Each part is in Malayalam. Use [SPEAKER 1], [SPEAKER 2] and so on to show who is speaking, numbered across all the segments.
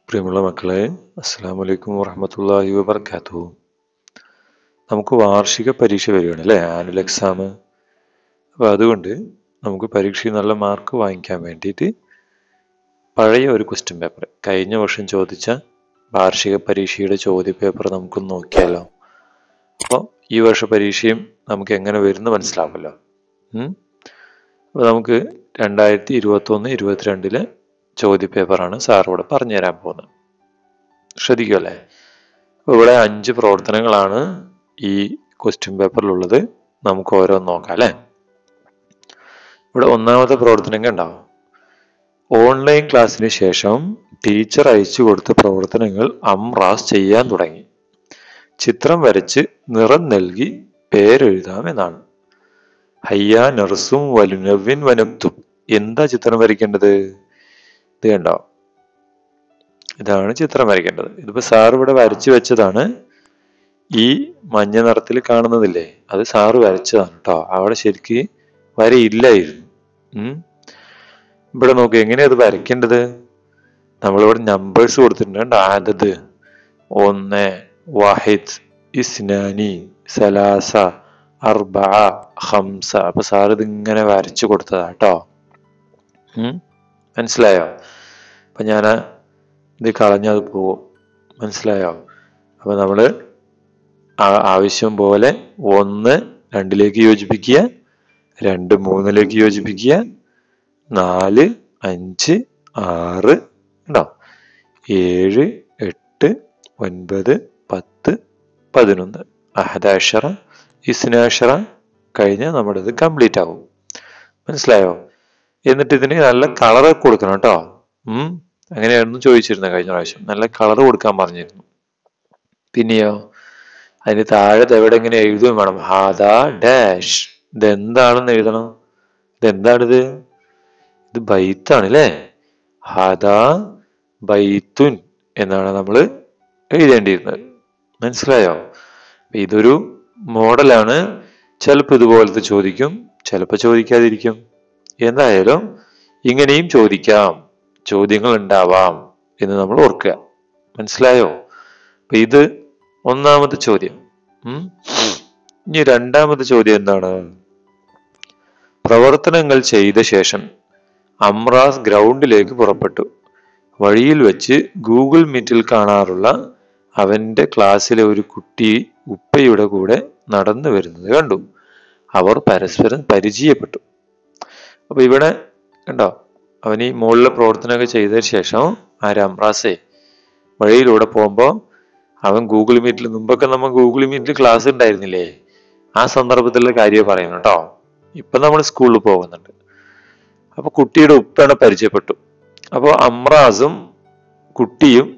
[SPEAKER 1] പ്രിയമുള്ള മക്കളെ അസ്സാം വലൈക്കും വറഹമത്തല്ലാഹി വബർക്കാത്തു നമുക്ക് വാർഷിക പരീക്ഷ വരികയാണ് അല്ലേ ആനുവൽ എക്സാം അപ്പോൾ അതുകൊണ്ട് നമുക്ക് പരീക്ഷയിൽ നല്ല മാർക്ക് വാങ്ങിക്കാൻ വേണ്ടിയിട്ട് പഴയ ഒരു ക്വസ്റ്റ്യൻ പേപ്പർ കഴിഞ്ഞ വർഷം ചോദിച്ച വാർഷിക പരീക്ഷയുടെ ചോദ്യ പേപ്പർ നമുക്കൊന്ന് നോക്കിയാലോ അപ്പോൾ ഈ വർഷ പരീക്ഷയും നമുക്ക് എങ്ങനെ വരുന്നു മനസ്സിലാവുമല്ലോ ഉം. അപ്പോൾ നമുക്ക് രണ്ടായിരത്തി ഇരുപത്തൊന്ന് ഇരുപത്തിരണ്ടിലെ ചോദ്യ പേപ്പറാണ് സാർ ഇവിടെ പറഞ്ഞു തരാൻ പോകുന്നത് ശ്രദ്ധിക്കുമല്ലേ അപ്പോൾ ഇവിടെ അഞ്ച് പ്രവർത്തനങ്ങളാണ് ഈ ക്വസ്റ്റ്യൻ പേപ്പറിലുള്ളത് നമുക്ക് ഓരോന്ന് നോക്കാം അല്ലേ ഇവിടെ ഒന്നാമത്തെ പ്രവർത്തനം കണ്ടാവും ഓൺലൈൻ ക്ലാസ്സിന് ശേഷം ടീച്ചർ അയച്ചു കൊടുത്ത പ്രവർത്തനങ്ങൾ അംറാസ് ചെയ്യാൻ തുടങ്ങി ചിത്രം വരച്ച് നിറം നൽകി പേരെഴുതാം എന്നാണ് ഹയ്യ നർസും വലുനവിൻ വനപ്തും എന്താ ചിത്രം വരയ്ക്കേണ്ടത് ഇത് കണ്ടോ ഇതാണ് ചിത്രം വരയ്ക്കേണ്ടത് ഇതിപ്പോ സാർ ഇവിടെ വരച്ചു വെച്ചതാണ് ഈ മഞ്ഞ നിറത്തിൽ കാണുന്നതില്ലേ അത് സാറ് വരച്ചതാണ് കേട്ടോ അവിടെ ശരിക്ക് വരയില്ലായിരുന്നു ഉം ഇവിടെ നോക്ക് എങ്ങനെയാ അത് വരയ്ക്കേണ്ടത് നമ്മളിവിടെ നമ്പേഴ്സ് കൊടുത്തിട്ടുണ്ട് ആദത് ഒന്ന് വാഹിദ് ഇസ്നാനി സലാസ അർബ ഹംസ അപ്പൊ സാർ ഇത് ഇങ്ങനെ വരച്ചു കൊടുത്തതാ കേട്ടോ ഉം മനസ്സിലായോ അപ്പൊ ഞാൻ ഇത് കളഞ്ഞത് പോകും മനസ്സിലായോ അപ്പൊ നമ്മള് ആ- ആവശ്യം പോലെ ഒന്ന് രണ്ടിലേക്ക് യോജിപ്പിക്കുക രണ്ട് മൂന്നിലേക്ക് യോജിപ്പിക്കുക നാല് അഞ്ച് ആറ് ഉണ്ടോ ഏഴ് എട്ട് ഒൻപത് പത്ത് പതിനൊന്ന് അഹദാഷറ ഇസ്നാഷറ കഴിഞ്ഞാൽ നമ്മുടെ ഇത് കംപ്ലീറ്റ് ആവും മനസ്സിലായോ എന്നിട്ട് ഇതിന് നല്ല കളർ കൊടുക്കണം കേട്ടോ ഉം അങ്ങനെയായിരുന്നു ചോദിച്ചിരുന്നത് കഴിഞ്ഞ പ്രാവശ്യം നല്ല കളർ കൊടുക്കാൻ പറഞ്ഞിരുന്നു പിന്നെയോ അതിന് താഴെ എവിടെ ഇങ്ങനെ എഴുതുകയും വേണം ഹാദ ഡാഷ് ഇതെന്താണെന്ന് എഴുതണം ഇതെന്താണിത് ഇത് ബൈത്താണ് അല്ലേ ഹാദ ബൈത്തുൻ എന്നാണ് നമ്മൾ എഴുതേണ്ടിയിരുന്നത് മനസ്സിലായോ അപ്പൊ ഇതൊരു മോഡലാണ് ചിലപ്പോൾ ഇതുപോലത്തെ ചോദിക്കും ചിലപ്പോൾ ചോദിക്കാതിരിക്കും എന്തായാലും ഇങ്ങനെയും ചോദിക്കാം ചോദ്യങ്ങൾ ഉണ്ടാവാം എന്ന് നമ്മൾ ഓർക്കുക മനസ്സിലായോ അപ്പൊ ഇത് ഒന്നാമത്തെ ചോദ്യം ഉം. ഇനി രണ്ടാമത്തെ ചോദ്യം എന്താണ് പ്രവർത്തനങ്ങൾ ചെയ്ത ശേഷം അമ്രാസ് ഗ്രൗണ്ടിലേക്ക് പുറപ്പെട്ടു വഴിയിൽ വെച്ച് ഗൂഗിൾ മീറ്റിൽ കാണാറുള്ള അവന്റെ ക്ലാസ്സിലെ ഒരു കുട്ടി ഉപ്പയുടെ കൂടെ നടന്നു വരുന്നത് കണ്ടു അവർ പരസ്പരം പരിചയപ്പെട്ടു അപ്പൊ ഇവിടെ കണ്ടോ അവൻ ഈ മുകളിലെ പ്രവർത്തനമൊക്കെ ചെയ്തതിന് ശേഷം ആ അമ്രാസേ വഴിയിലൂടെ പോകുമ്പോൾ അവൻ ഗൂഗിൾ മീറ്റിൽ മുമ്പൊക്കെ നമ്മൾ ഗൂഗിൾ മീറ്റിൽ ക്ലാസ് ഉണ്ടായിരുന്നില്ലേ ആ സന്ദർഭത്തിലുള്ള കാര്യം പറയുന്നു കേട്ടോ ഇപ്പൊ നമ്മൾ സ്കൂളിൽ പോകുന്നുണ്ട് അപ്പൊ കുട്ടിയുടെ ഉപ്പയുടെ പരിചയപ്പെട്ടു അപ്പോൾ അമ്രാസും കുട്ടിയും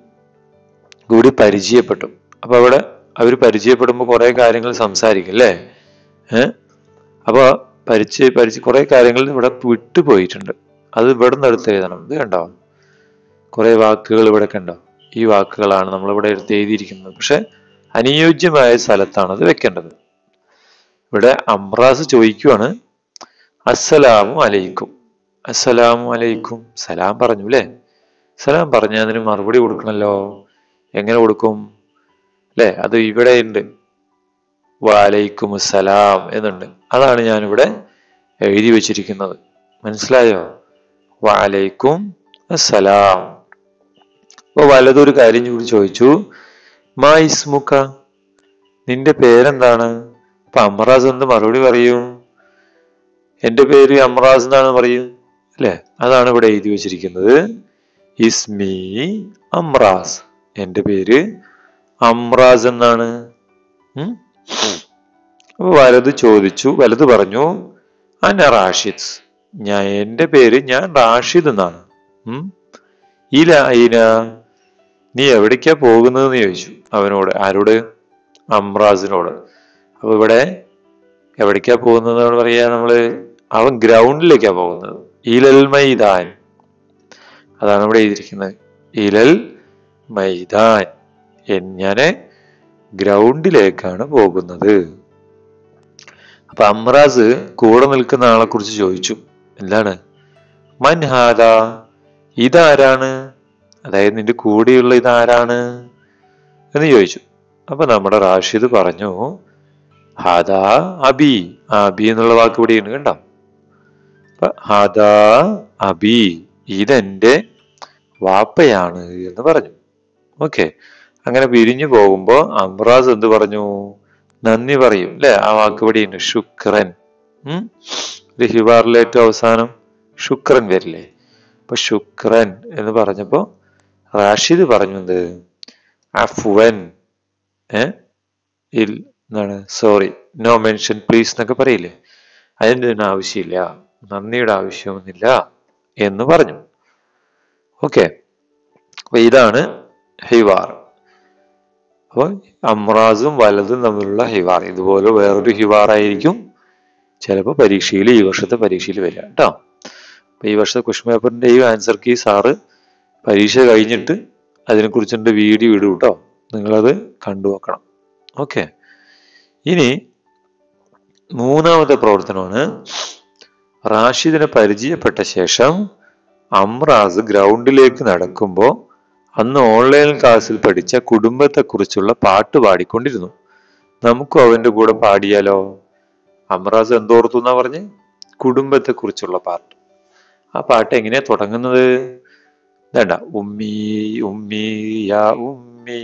[SPEAKER 1] കൂടി പരിചയപ്പെട്ടു അപ്പൊ അവിടെ അവർ പരിചയപ്പെടുമ്പോൾ കുറെ കാര്യങ്ങൾ സംസാരിക്കും അല്ലേ ഏഹ് അപ്പൊ പരിചയ പരിചയ കുറെ കാര്യങ്ങൾ ഇവിടെ വിട്ടുപോയിട്ടുണ്ട് അത് ഇവിടെ നിന്ന് എടുത്ത് എഴുതണം ഇത് കണ്ടോ കുറെ വാക്കുകൾ ഇവിടെ കണ്ടോ ഈ വാക്കുകളാണ് നമ്മൾ ഇവിടെ എടുത്ത് എഴുതിയിരിക്കുന്നത് പക്ഷെ അനുയോജ്യമായ സ്ഥലത്താണ് അത് വെക്കേണ്ടത് ഇവിടെ അമ്രാസ് ചോദിക്കുവാണ് അസ്സലാമു അലൈക്കും അസ്സലാമു അലൈക്കും സലാം പറഞ്ഞു അല്ലേ സലാം പറഞ്ഞ അതിന് മറുപടി കൊടുക്കണല്ലോ എങ്ങനെ കൊടുക്കും അല്ലേ അത് ഇവിടെ ഉണ്ട് വാലൈക്കും സലാം എന്നുണ്ട് അതാണ് ഞാനിവിടെ എഴുതി വെച്ചിരിക്കുന്നത് മനസ്സിലായോ വാലൈക്കും അസ്സലാം അപ്പൊ വലതൊരു കാര്യം കൂടി ചോദിച്ചു മാ ഇസ്മുക്ക നിന്റെ പേരെന്താണ് അപ്പൊ അമ്രാസ് എന്ത് മറുപടി പറയും എന്റെ പേര് അമ്രാസ് എന്നാണ് പറയും അല്ലെ അതാണ് ഇവിടെ എഴുതി വെച്ചിരിക്കുന്നത് ഇസ്മി അമ്രാസ് എന്റെ പേര് അമ്രാസ് എന്നാണ് ഉം. അപ്പൊ വലത് ചോദിച്ചു വലത് പറഞ്ഞു അന റാഷിദ് ഞാൻ എന്റെ പേര് ഞാൻ റാഷിദ് എന്നാണ് ഉം. ഇല ഇന നീ എവിടേക്കാ പോകുന്നതെന്ന് ചോദിച്ചു അവനോട് ആരോട് അമ്രാസിനോട് അപ്പൊ ഇവിടെ എവിടേക്കാ പോകുന്നത് പറയാ നമ്മള് അവൻ ഗ്രൗണ്ടിലേക്കാ പോകുന്നത് ഇലൽ മൈതാൻ അതാണ് ഇവിടെ എഴുതിയിരിക്കുന്നത് ഇലൽ മൈതാൻ എൻ- ഞാന് ഗ്രൗണ്ടിലേക്കാണ് പോകുന്നത് അപ്പൊ അമ്രാസ് കൂടെ നിൽക്കുന്ന ആളെ കുറിച്ച് ചോദിച്ചു എന്താണ് മൻഹാദ ഇതാരാണ് അതായത് നിന്റെ കൂടെയുള്ള ഇതാരാണ് എന്ന് ചോദിച്ചു അപ്പൊ നമ്മുടെ റാഷിദ് പറഞ്ഞു ഹാദാ അബി അബി എന്നുള്ള വാക്ക് ഇവിടെയുണ്ട് കണ്ടോ അപ്പൊ ഹാദാ അബി ഇതെന്റെ വാപ്പയാണ് എന്ന് പറഞ്ഞു ഓക്കെ അങ്ങനെ പിരിഞ്ഞു പോകുമ്പോ അമ്രാസ് എന്ത് പറഞ്ഞു നന്ദി പറയും അല്ലെ ആ വാക്ക് ഇവിടെയുണ്ട് ശുക്രൻ ഉം ഒരു ഹിവാറിലെ ഏറ്റവും അവസാനം ശുക്രൻ വരില്ലേ അപ്പൊ ശുക്രൻ എന്ന് പറഞ്ഞപ്പോ റാഷിദ് പറഞ്ഞത് അഫുവൻ ഏ ഇൽ എന്താണ് സോറി നോ മെൻഷൻ പ്ലീസ് എന്നൊക്കെ പറയില്ലേ അതിൻ്റെ ഒന്നും ആവശ്യമില്ല നന്ദിയുടെ ആവശ്യമൊന്നുമില്ല എന്ന് പറഞ്ഞു ഓക്കെ അപ്പൊ ഇതാണ് ഹിവാർ അപ്പോൾ അമ്രാസും വലതും തമ്മിലുള്ള ഹിവാർ ഇതുപോലെ വേറൊരു ഹിവാർ ആയിരിക്കും ചിലപ്പോൾ പരീക്ഷയിൽ ഈ വർഷത്തെ പരീക്ഷയിൽ വരിക കേട്ടോ അപ്പൊ ഈ വർഷത്തെ ക്വസ്റ്റ്യൻ പേപ്പറിന്റെ ഈ ആൻസർ കീ സാറ് പരീക്ഷ കഴിഞ്ഞിട്ട് അതിനെക്കുറിച്ചുള്ള വീഡിയോ ഇടും കേട്ടോ നിങ്ങളത് കണ്ടു നോക്കണം ഓക്കെ ഇനി മൂന്നാമത്തെ പ്രവർത്തനമാണ് റാഷിദിനെ പരിചയപ്പെട്ട ശേഷം അമ്രാസ് ഗ്രൗണ്ടിലേക്ക് നടക്കുമ്പോൾ അന്ന് ഓൺലൈൻ ക്ലാസ്സിൽ പഠിച്ച കുടുംബത്തെക്കുറിച്ചുള്ള പാട്ട് പാടിക്കൊണ്ടിരുന്നു നമുക്കും അവന്റെ കൂടെ പാടിയാലോ അമ്രാസ് എന്തോർത്തു എന്നാ പറഞ്ഞ് കുടുംബത്തെക്കുറിച്ചുള്ള പാട്ട് ആ പാട്ട് എങ്ങനെയാ തുടങ്ങുന്നത് വേണ്ട ഉമ്മി ഉമ്മി യാ ഉമ്മി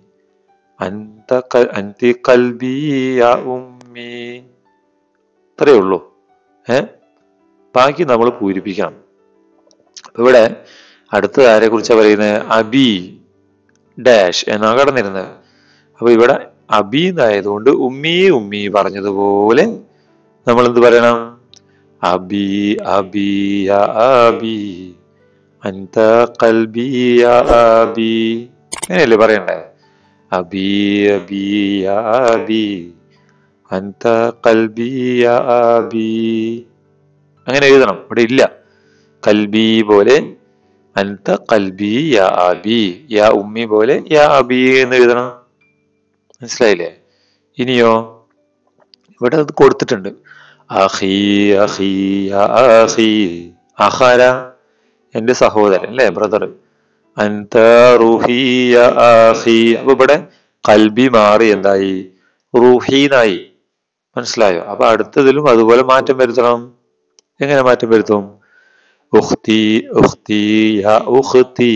[SPEAKER 1] അന്ത ക- അന്തി കൽബി യാ ഉമ്മി അത്രയേ ഉള്ളൂ ഏ ബാക്കി നമ്മൾ പൂരിപ്പിക്കണം അപ്പൊ ഇവിടെ അടുത്തത് ആരെ കുറിച്ചാണ് പറയുന്നത് അബി ഡാഷ് എന്നാണ് കടന്നിരുന്നത് അപ്പൊ ഇവിടെ അബി എന്നായതുകൊണ്ട് ഉമ്മി ഉമ്മി പറഞ്ഞതുപോലെ നമ്മൾ എന്ത് പറയണം അബി അബി യാ അബി അന്ത കൽബി യാ അബി അങ്ങനെയല്ലേ പറയണ്ടേ അബി അബി യാ അബി അന്ത കൽബി യാ അബി അങ്ങനെ എഴുതണം ഇവിടെ ഇല്ല കൽബി പോലെ അന്ത കൽബി യാ അബി യാ ഉമ്മി പോലെ യാ അബി എന്ന് എഴുതണം മനസ്സിലായില്ലേ ഇനിയോ ഇവിടെ അത് കൊടുത്തിട്ടുണ്ട് അഹി അഹി യാ അഹി അഹാര എന്റെ സഹോദരൻ അല്ലേ ബ്രദർ അന്ത റുഹി യാ അഹി അപ്പൊ ഇവിടെ കൽബി മാറി എന്തായി റുഹീനായി മനസ്സിലായോ അപ്പൊ അടുത്തതിലും അതുപോലെ മാറ്റം വരുത്തണം എങ്ങനെ മാറ്റം വരുത്തും ഉഖ്തി ഉഖ്തി യാ ഉഖ്തി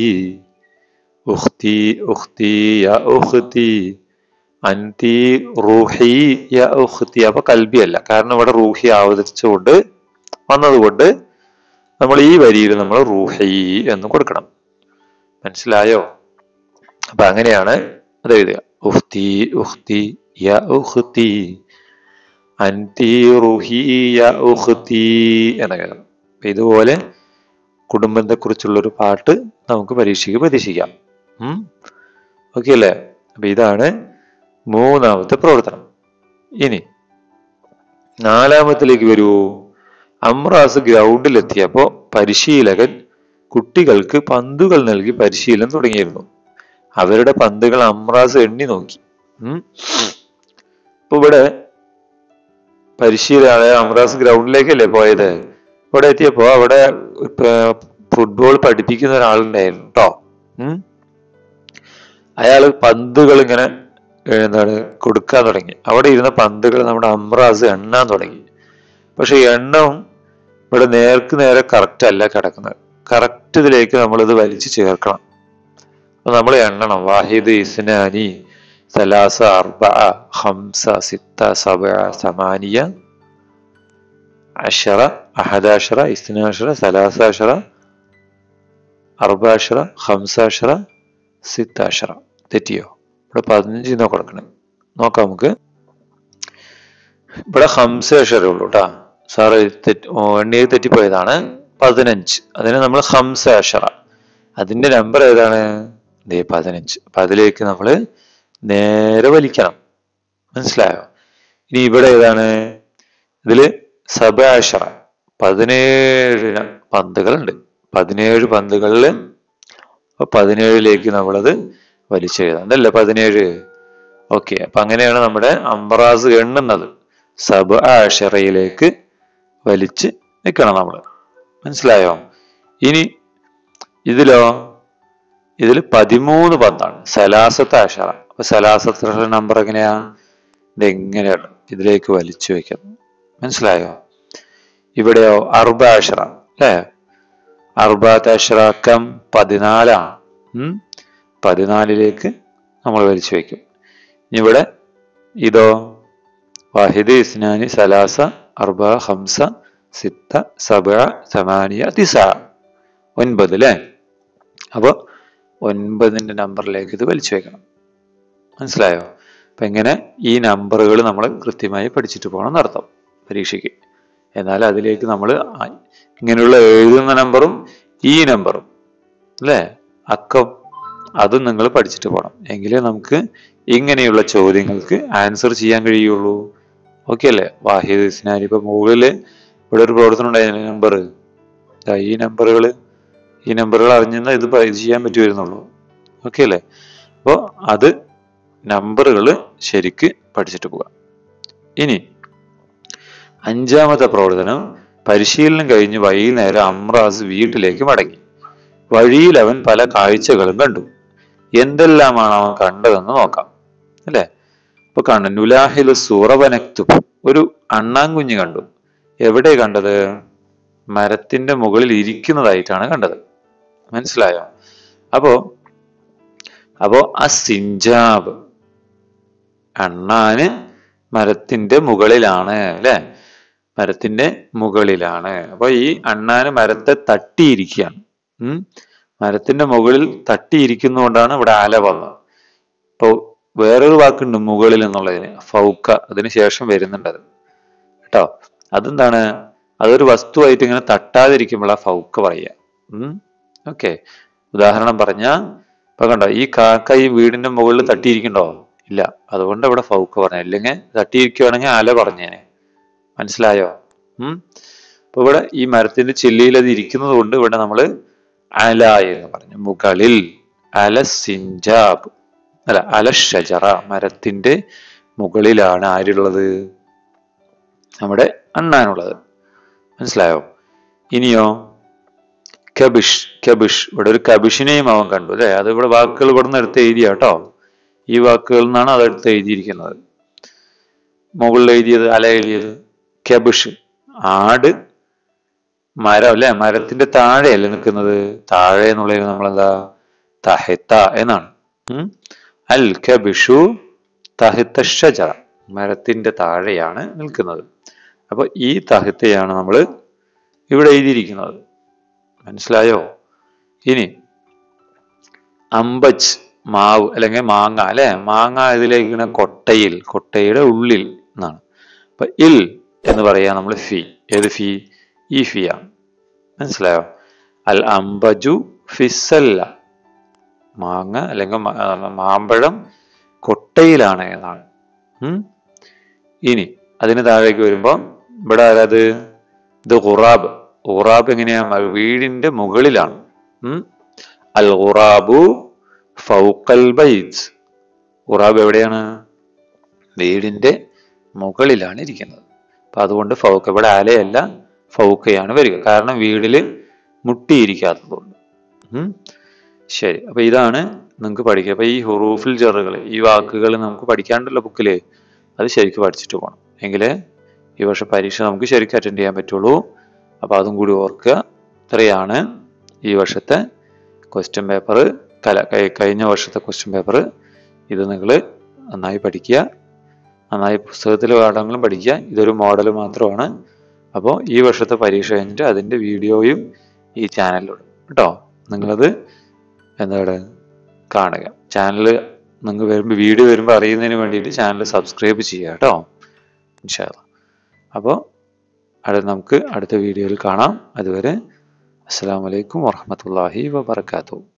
[SPEAKER 1] ഉഖ്തി ഉഖ്തി യാ ഉഖ്തി അൻതി റൂഹി യാ ഉഖ്തി അപ്പൊ കൽബി അല്ല കാരണം ഇവിടെ റൂഹി അവതരിച്ചുകൊണ്ട് വന്നതുകൊണ്ട് നമ്മൾ ഈ വരിയിൽ നമ്മൾ റൂഹി എന്ന് കൊടുക്കണം മനസ്സിലായോ അപ്പൊ അങ്ങനെയാണ് അത് എഴുതുക ഉഖ്തി ഉഖ്തി യാ ഉഖ്തി അൻതി റുഹി യാ ഉഖ്തി എന്നൊക്കെ എഴുതണം അപ്പൊ ഇതുപോലെ കുടുംബത്തെ കുറിച്ചുള്ള ഒരു പാട്ട് നമുക്ക് പരീക്ഷയ്ക്ക് പ്രതീക്ഷിക്കാം ഉം ഓക്കെ അല്ലേ അപ്പൊ ഇതാണ് മൂന്നാമത്തെ പ്രവർത്തനം ഇനി നാലാമത്തിലേക്ക് വരൂ അമ്രാസ് ഗ്രൗണ്ടിലെത്തിയപ്പോ പരിശീലകൻ കുട്ടികൾക്ക് പന്തുകൾ നൽകി പരിശീലനം തുടങ്ങിയിരുന്നു അവരുടെ പന്തുകൾ അമ്രാസ് എണ്ണി നോക്കി ഉം ഇപ്പൊ ഇവിടെ പരിശീലന അമ്രാസ് ഗ്രൗണ്ടിലേക്കല്ലേ പോയത് ഇവിടെ എത്തിയപ്പോ അവിടെ ഫുട്ബോൾ പഠിപ്പിക്കുന്ന ഒരാളുണ്ടായിരുന്നു കേട്ടോ ഉം അയാള് പന്തുകൾ ഇങ്ങനെ ഏർ എന്താണ് കൊടുക്കാൻ തുടങ്ങി അവിടെ ഇരുന്ന പന്തുകൾ നമ്മുടെ അമ്രാസ് എണ്ണാൻ തുടങ്ങി പക്ഷെ എണ്ണവും ഇവിടെ നേർക്ക് നേരെ കറക്റ്റ് അല്ല കിടക്കുന്നത് കറക്റ്റ് ഇതിലേക്ക് നമ്മളിത് വലിച്ചു ചേർക്കണം അപ്പൊ നമ്മൾ എണ്ണണം വാഹിദ് ഇസ്നാനി സലാസ അർബ ഹംസ സിത്ത സബ സമാനിയ അഷറ അഹദാഷറ ഇസ്നാഷറ സലാസാഷറ അർബാഷറ ഹംസാഷറ സിത്താഷറ തെറ്റിയോ ഇവിടെ പതിനഞ്ച് എന്നോ കൊടുക്കണം നോക്കാം നമുക്ക് ഇവിടെ ഹംസാഷറേ ഉള്ളൂ കേട്ടാ സാറ് തെറ്റ് എണ്ണിയത് തെറ്റിപ്പോയതാണ് പതിനഞ്ച് അതിന് നമ്മൾ ഹംസാഷറ അതിന്റെ നമ്പർ ഏതാണ് ദേ പതിനഞ്ച് അപ്പൊ അതിലേക്ക് നമ്മൾ നേരെ വലിക്കണം മനസ്സിലായോ ഇനി ഇവിടെ ഏതാണ് ഇതില് സബാഷറ പതിനേഴ് പന്തുകളുണ്ട് പതിനേഴ് പന്തുകളിൽ പതിനേഴിലേക്ക് നമ്മളത് വലിച്ചെഴുതാം അതല്ലേ പതിനേഴ് ഓക്കെ അപ്പൊ അങ്ങനെയാണ് നമ്മുടെ അംബറാസ് എണ്ണുന്നത് സബ് ആഷറയിലേക്ക് വലിച്ച് നിൽക്കണം നമ്മൾ മനസ്സിലായോ ഇനി ഇതിലോ
[SPEAKER 2] ഇതിൽ പതിമൂന്ന് പന്താണ് സലാസത്ത് അഷറ അപ്പൊ സലാസത്ത് നമ്പർ എങ്ങനെയാ ഇത് എങ്ങനെയാണ് ഇതിലേക്ക് വലിച്ചു വെക്കണം മനസ്സിലായോ ഇവിടെയോ അർബ അഷറ അല്ലേ അർബാത്ത് അഷറ കം പതിനാലാണ് ഉം പതിനാലിലേക്ക് നമ്മൾ വലിച്ചു വെക്കും ഇനി ഇവിടെ ഇതോ വാഹിദ് ഇസ്നാനി സലാസ അർബ ഹംസ സിത്ത സബ സമാനിയ തിസ ഒൻപത് അല്ലേ അപ്പോൾ ഒൻപതിൻ്റെ നമ്പറിലേക്ക് ഇത് വലിച്ചു വെക്കണം മനസ്സിലായോ അപ്പം ഇങ്ങനെ ഈ നമ്പറുകൾ നമ്മൾ കൃത്യമായി പഠിച്ചിട്ട് പോകണം എന്നർത്ഥം പരീക്ഷയ്ക്ക് എന്നാൽ അതിലേക്ക് നമ്മൾ ഇങ്ങനെയുള്ള എഴുതുന്ന നമ്പറും ഈ നമ്പറും അല്ലേ അക്കം അതും നിങ്ങൾ പഠിച്ചിട്ട് പോകണം എങ്കിലേ നമുക്ക് ഇങ്ങനെയുള്ള ചോദ്യങ്ങൾക്ക് ആൻസർ ചെയ്യാൻ കഴിയുള്ളൂ ഓക്കെ അല്ലേ വാഹിദ് ഇസ്നാനി ഇപ്പൊ മുകളിൽ ഇവിടെ ഒരു പ്രവർത്തനം ഉണ്ടായിരുന്നു നമ്പർ ഈ നമ്പറുകൾ ഈ നമ്പറുകൾ അറിഞ്ഞാൽ ഇത് പ- ഇത് ചെയ്യാൻ പറ്റുമായിരുന്നുള്ളൂ ഓക്കെ അല്ലേ അപ്പോൾ അത് നമ്പറുകൾ ശരിക്ക് പഠിച്ചിട്ട് പോകാം ഇനി അഞ്ചാമത്തെ പ്രവർത്തനം പരിശീലനം കഴിഞ്ഞ് വൈകുന്നേരം അമ്രാസ് വീട്ടിലേക്ക് മടങ്ങി വഴിയിൽ അവൻ പല കാഴ്ചകളും കണ്ടു എന്തെല്ലാമാണ് അവൻ കണ്ടതെന്ന് നോക്കാം അല്ലേ ഇപ്പൊ കണ്ടു നുലാഹിൽ സൂറവനക്തു ഒരു അണ്ണാൻകുഞ്ഞ് കണ്ടു എവിടെ കണ്ടത് മരത്തിന്റെ മുകളിൽ ഇരിക്കുന്നതായിട്ടാണ് കണ്ടത് മനസ്സിലായോ അപ്പോ അപ്പോ ആ സിഞ്ചാബ് അണ്ണാന് മരത്തിന്റെ മുകളിലാണ് അല്ലെ മരത്തിന്റെ മുകളിലാണ് അപ്പൊ ഈ അണ്ണാന് മരത്തെ തട്ടിയിരിക്കുകയാണ് ഉം മരത്തിന്റെ മുകളിൽ തട്ടിയിരിക്കുന്നതുകൊണ്ടാണ് ഇവിടെ ആല വന്നത് ഇപ്പൊ വേറൊരു വാക്കുണ്ട് മുകളിൽ എന്നുള്ളതിന് ഫൗക്ക അതിന് ശേഷം വരുന്നുണ്ട് അത് കേട്ടോ അതെന്താണ് അതൊരു വസ്തുവായിട്ട് ഇങ്ങനെ തട്ടാതിരിക്കുമ്പോൾ ആ ഫൗക്ക പറയുക ഉം ഓക്കെ ഉദാഹരണം പറഞ്ഞ ഇപ്പൊ കണ്ടോ ഈ കാക്ക ഈ വീടിന്റെ മുകളിൽ തട്ടിയിരിക്കണ്ടോ ഇല്ല അതുകൊണ്ട് ഇവിടെ ഫൗക്ക പറഞ്ഞു ഇല്ലെങ്കിൽ തട്ടിയിരിക്കുവാണെങ്കിൽ ആല പറഞ്ഞേനെ മനസ്സിലായോ ഉം അപ്പൊ ഇവിടെ ഈ മരത്തിന്റെ ചെല്ലിയിൽ അത് ഇരിക്കുന്നത് കൊണ്ട് ഇവിടെ നമ്മള് അല എന്ന് പറഞ്ഞു മുകളിൽ അല സിഞ്ചാബ് അല്ല അല ഷജറ മരത്തിന്റെ മുകളിലാണ് ആരുള്ളത് നമ്മുടെ അണ്ണാനുള്ളത് മനസ്സിലായോ ഇനിയോ കബിഷ് കബിഷ് ഇവിടെ ഒരു കബിഷിനെയും അവൻ കണ്ടു അല്ലെ അത് ഇവിടെ വാക്കുകൾ ഇവിടെ നിന്ന് എടുത്ത് എഴുതിയ കേട്ടോ ഈ വാക്കുകളിൽ നിന്നാണ് അത് എടുത്ത് എഴുതിയിരിക്കുന്നത് മുകളിൽ എഴുതിയത് അല എഴുതിയത് കബിഷ് ആട് മരം അല്ലെ മരത്തിന്റെ താഴെയല്ലേ നിൽക്കുന്നത് താഴെ എന്നുള്ളത് നമ്മളെന്താ തഹത്ത എന്നാണ് ഉം. അൽ കബിഷു തഹിത്ത ഷജറ മരത്തിന്റെ താഴെയാണ് നിൽക്കുന്നത് അപ്പൊ ഈ തഹിത്തയാണ് നമ്മൾ ഇവിടെ എഴുതിയിരിക്കുന്നത് മനസ്സിലായോ ഇനി അമ്പച്ച് മാവ് അല്ലെങ്കിൽ മാങ്ങ അല്ലെ മാങ്ങ ഇതിലേക്ക് ഇങ്ങനെ കൊട്ടയിൽ കൊട്ടയുടെ ഉള്ളിൽ എന്നാണ് അപ്പൊ ഇൽ എന്ന് പറയാ നമ്മൾ ഫി ഏത് ഫി ഈ ഫി ആണ് മനസ്സിലായോ അൽ അംബജു ഫിസല്ല മാങ്ങ അല്ലെങ്കിൽ മ- ആ, മാമ്പഴം കൊട്ടയിലാണ് എന്നാണ് ഉം. ഇനി അതിന് താഴേക്ക് വരുമ്പോൾ ഇവിടെ ആരാത് ഇത് ഖുറാബ് ഖുറാബ് എങ്ങനെയാ മ- വീടിന്റെ മുകളിലാണ് ഉം. അൽ ഖുറാബു ഫൗക്കൽ ബൈത്ത് ഖുറാബ് എവിടെയാണ് വീടിന്റെ മുകളിലാണ് ഇരിക്കുന്നത് അപ്പൊ അതുകൊണ്ട് ഫൗക്ക ഇവിടെ അലയല്ല ഫൗക്കയാണ് വരിക കാരണം വീടില് മുട്ടിയിരിക്കാത്തതുകൊണ്ട് ഉം. ശരി അപ്പൊ ഇതാണ് നിങ്ങൾക്ക് പഠിക്കുക അപ്പൊ ഈ ഹുറൂഫിൽ ജറുകൾ ഈ വാക്കുകൾ നമുക്ക് പഠിക്കാണ്ടല്ലോ ബുക്കില് അത് ശരിക്കും പഠിച്ചിട്ട് പോകണം എങ്കിലേ ഈ വർഷം പരീക്ഷ നമുക്ക് ശരിക്കും അറ്റൻഡ് ചെയ്യാൻ പറ്റുള്ളൂ അപ്പൊ അതും കൂടി ഓർക്കുക ഇത്രയാണ് ഈ വർഷത്തെ ക്വസ്റ്റ്യൻ പേപ്പർ കല കഴി- കഴിഞ്ഞ വർഷത്തെ ക്വസ്റ്റ്യൻ പേപ്പർ ഇത് നിങ്ങൾ നന്നായി പഠിക്കുക നന്നായി പുസ്തകത്തിലെ പാഠങ്ങളും പഠിക്കുക ഇതൊരു മോഡൽ മാത്രമാണ് അപ്പോൾ ഈ വർഷത്തെ പരീക്ഷ കഴിഞ്ഞിട്ട് അതിൻ്റെ വീഡിയോയും ഈ ചാനലിലുണ്ട് കേട്ടോ നിങ്ങളത് എന്താണ് കാണുക ചാനൽ നിങ്ങൾ വരുമ്പോൾ വീഡിയോ വരുമ്പോൾ അറിയുന്നതിന് വേണ്ടിയിട്ട് ചാനൽ സബ്സ്ക്രൈബ് ചെയ്യുക കേട്ടോ ഇൻഷാല്ല അപ്പോൾ അടുത്ത നമുക്ക് അടുത്ത വീഡിയോയിൽ കാണാം അതുവരെ അസ്സാം വലൈക്കും വാഹമത്തല്ലാഹി വബർക്കാത്തു